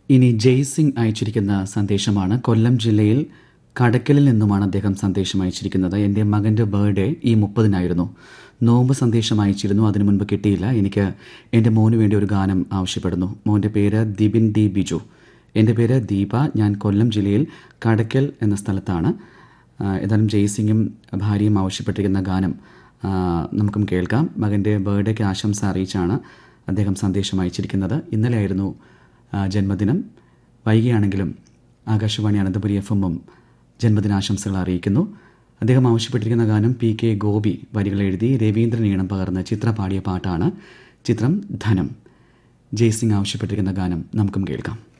ഇനി ജയ്സിംഗ് അയച്ചിരിക്കുന്ന സന്ദേശമാണ് കൊല്ലം ജില്ലയിൽ കടക്കലിൽ നിന്നുമാണ് അദ്ദേഹം സന്ദേശം അയച്ചിരിക്കുന്നത് എൻ്റെ മകൻ്റെ ബർത്ത്ഡേ ഈ മുപ്പതിനായിരുന്നു നോമ്പ് സന്ദേശം അയച്ചിരുന്നു അതിനു മുൻപ് കിട്ടിയില്ല എനിക്ക് എൻ്റെ മോന് വേണ്ടി ഒരു ഗാനം ആവശ്യപ്പെടുന്നു മോൻ്റെ പേര് ദിബിൻ ഡി ബിജു എൻ്റെ പേര് ദീപ ഞാൻ കൊല്ലം ജില്ലയിൽ കടക്കൽ എന്ന സ്ഥലത്താണ് ആ, ഏതായാലും ജയ്സിംഗും ഭാര്യയും ആവശ്യപ്പെട്ടിരിക്കുന്ന ഗാനം ആ, നമുക്കും കേൾക്കാം മകൻ്റെ ബർത്ത്ഡേക്ക് ആശംസ അറിയിച്ചാണ് അദ്ദേഹം സന്ദേശം അയച്ചിരിക്കുന്നത് ഇന്നലെയായിരുന്നു ആ, ജന്മദിനം വൈകിയാണെങ്കിലും ആകാശവാണി അനന്തപുരി എഫ് എമ്മും ജന്മദിനാശംസകൾ അറിയിക്കുന്നു അദ്ദേഹം ആവശ്യപ്പെട്ടിരിക്കുന്ന ഗാനം പി കെ ഗോപി വരികൾ എഴുതി രവീന്ദ്രൻ ഈണം പകർന്ന് ചിത്ര പാടിയ പാട്ടാണ് ചിത്രം ധനം ജയ്സിംഗ് ആവശ്യപ്പെട്ടിരിക്കുന്ന ഗാനം നമുക്കും കേൾക്കാം